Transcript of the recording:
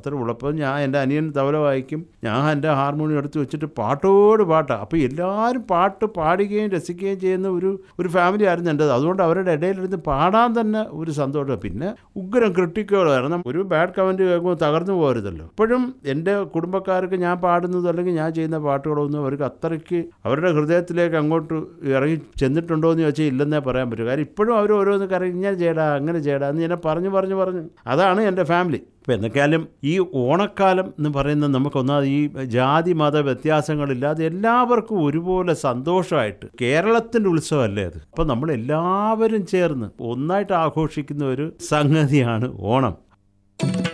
അത്ര ഉള്ളപ്പോൾ ഞാൻ എൻ്റെ അനിയൻ തവല വായിക്കും ഞാൻ എൻ്റെ ഹാർമോണിയം എടുത്ത് വെച്ചിട്ട് പാട്ടോട് പാട്ടാണ് അപ്പോൾ എല്ലാവരും പാട്ട് പാടുകയും രസിക്കുകയും ചെയ്യുന്ന ഒരു ഒരു ഫാമിലി ആയിരുന്നു എൻ്റെത് അതുകൊണ്ട് അവരുടെ ഇടയിലിരുന്ന് പാടാൻ തന്നെ ഒരു സന്തോഷം പിന്നെ ഉഗ്രം ക്രിട്ടിക്കുകളായിരുന്നു ഒരു ബാഡ് കമൻറ്റ് കേൾക്കുമ്പോൾ തകർന്നു പോകരുതല്ലോ ഇപ്പോഴും എൻ്റെ കുടുംബക്കാർക്ക് ഞാൻ പാടുന്നത് അല്ലെങ്കിൽ ഞാൻ ചെയ്യുന്ന പാട്ടുകളൊന്നും അവർക്ക് അത്രയ്ക്ക് അവരുടെ ഹൃദയത്തിലേക്ക് അങ്ങോട്ട് ഇറങ്ങി ചെന്നിട്ടുണ്ടോ എന്ന് ചോദിച്ചാൽ ഇല്ലെന്നേ പറയാൻ പറ്റൂ കാര്യം ഇപ്പോഴും അവർ ഓരോന്ന് കറി ഇങ്ങനെ ചെയ്യടാ അങ്ങനെ ചെയ്യടാ എന്ന് ഞാൻ പറഞ്ഞു പറഞ്ഞു പറഞ്ഞു അതാണ് എൻ്റെ ഫാമിലി ഇപ്പം എന്തൊക്കെയാലും ഈ ഓണക്കാലം എന്ന് പറയുന്നത് നമുക്കൊന്നാമത് ഈ ജാതി മത വ്യത്യാസങ്ങളില്ലാതെ എല്ലാവർക്കും ഒരുപോലെ സന്തോഷമായിട്ട് കേരളത്തിൻ്റെ ഉത്സവമല്ലേ അത് അപ്പം നമ്മൾ എല്ലാവരും ചേർന്ന് ഒന്നായിട്ട് ആഘോഷിക്കുന്ന ഒരു സംഗതിയാണ് ഓണം